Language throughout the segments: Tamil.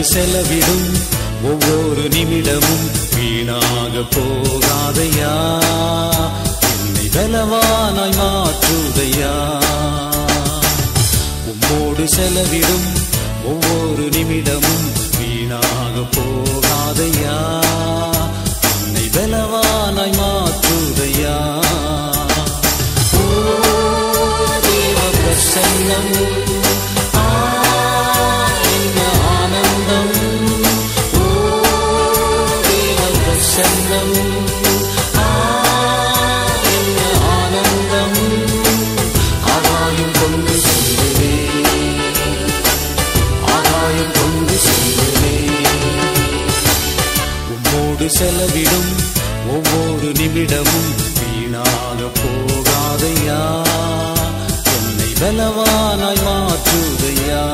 செலவிடும் ஒவ்வொரு நிமிடமும் வீணாக போகாதையா என்னை பலவானாய் மாற்றுதையா உம்மோடு செலவிடும் ஒவ்வொரு நிமிடமும் வீணாக போகாதையா என்னை பலவானாய் மாற்றுதையா ஓ தேவ பிரசன்னம் ஆ, என்ன ஆனந்தம் ஓ தேவ பிரசன்னம் ஆ, என்ன ஆனந்தம் ஆகாயம் கொண்டு செல்லுவே ஆகாயம் கொண்டு செல்லுவே உம்மோடு செலவிடும் ஒவ்வொரு நிமிடமும் வீணாக போகாதையா என்னை பலவானாய் மாற்றுதையா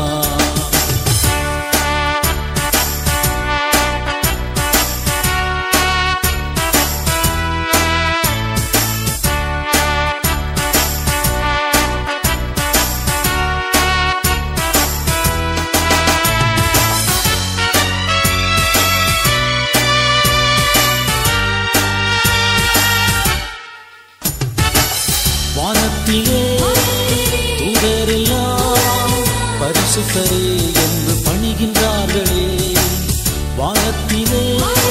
வானத்திலே தூதரெல்லாம் பரிசுத்தரே என்று பணிகின்றார்களே வானத்திலே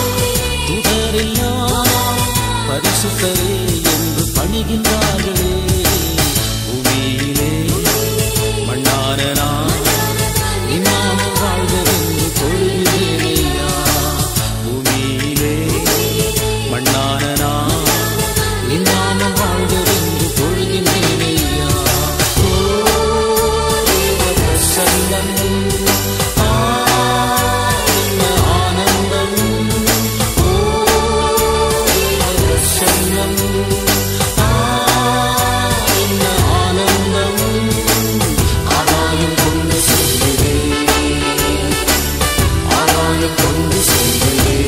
தூதரெல்லாம் பரிசுத்தரே என்று பணிகின்றார்களே பூமியிலே மண்ணான நான் இன்னாமல் வாழ்வதென்று தொழுகிறேனையா பூமியிலே மண்ணான நான் இன்னாமல் வாழ்வதென்று தொழுகின்றேனையா ஓ தேவ பிரசன்னம் ஆ, என்ன ஆனந்தம் ஓ தேவ பிரசன்னம் ஆ, என்ன ஆனந்தம் ஆகாயம் கொண்டு செல்லுவே ஆகாயம் கொண்டு செல்லுவே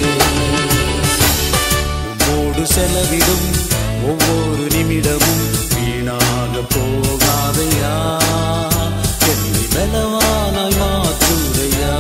உம்மோடு செலவிடும் ஒவ்வொரு நிமிடமும் வீணாக போகாதையா என்னை பலவானாய் மாற்றுதையா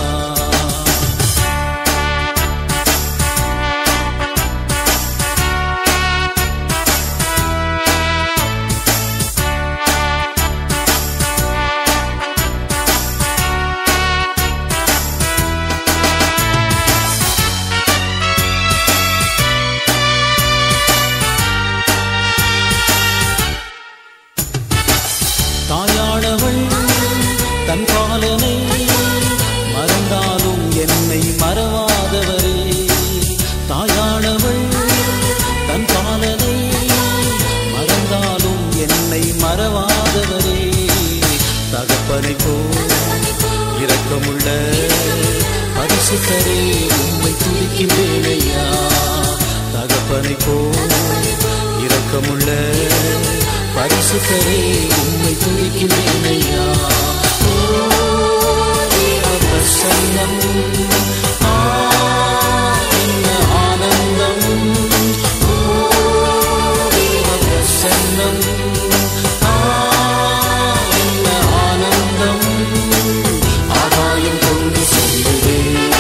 தாயானவள் தன் பாலனை மறந்தாலும் என்னை மறவாதவரே தாயானவள் தன் பாலனை மறந்தாலும் என்னை மறவாதவரே தகப்பனை போ இரக்கமுள்ள பரிசுத்தரே உம்மை துதிக்கின்றேனையா தகப்பனை போ இரக்கமுள்ள பரிசுத்தரே உம்மை துதிக்கின்றேனையா ஓ தேவ பிரசன்னம் ஆ, என்ன ஆனந்தம் ஓ தேவ பிரசன்னம் ஆ, என்ன ஆனந்தம் ஆகாயம் கொண்டு செல்லுவே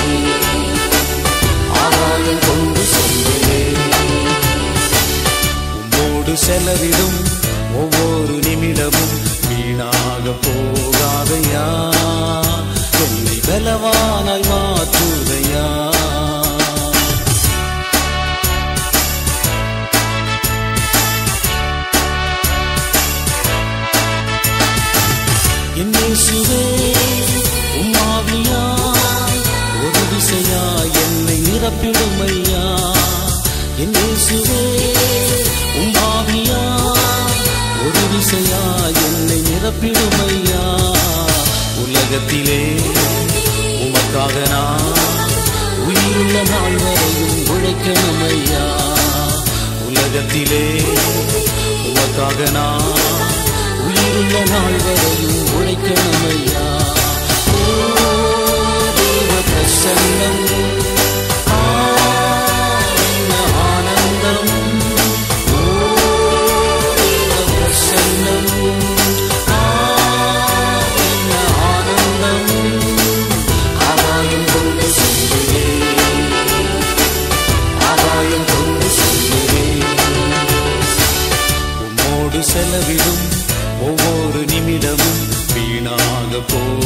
ஆகாயம் கொண்டு செல்லுவே உம்மோடு செலவிடும் ஒவ்வொரு நிமிடமும் வீணாக போகாதையா என்னை பலவானாய் மாற்றுதையா என்னேசுவே உம்மாவியாய் ஒரு விசையாய் என்னை நிரப்பிடும் ஐயா என்னேசுவே உம்மாவியாய் ஒரு விசையாய் என்னை நிரப்பிடும் ஐயா உலகத்திலே உமக்காக நான் உயிருள்ள நாள் வரையும் உழைக்கணும் ஐயா உலகத்திலே உமக்காக நான் உயிருள்ள நாள் வரையும் உழைக்கணும் ஐயா ஓ தேவ பிரசன்னம் ஆ, என்ன ஆனந்தம் ஓ தேவ பிரசன்னம் ஆ, என்ன ஆனந்தம் ஆ, செலவிடும் ஒவ்வொரு நிமிடமும் வீணாக போ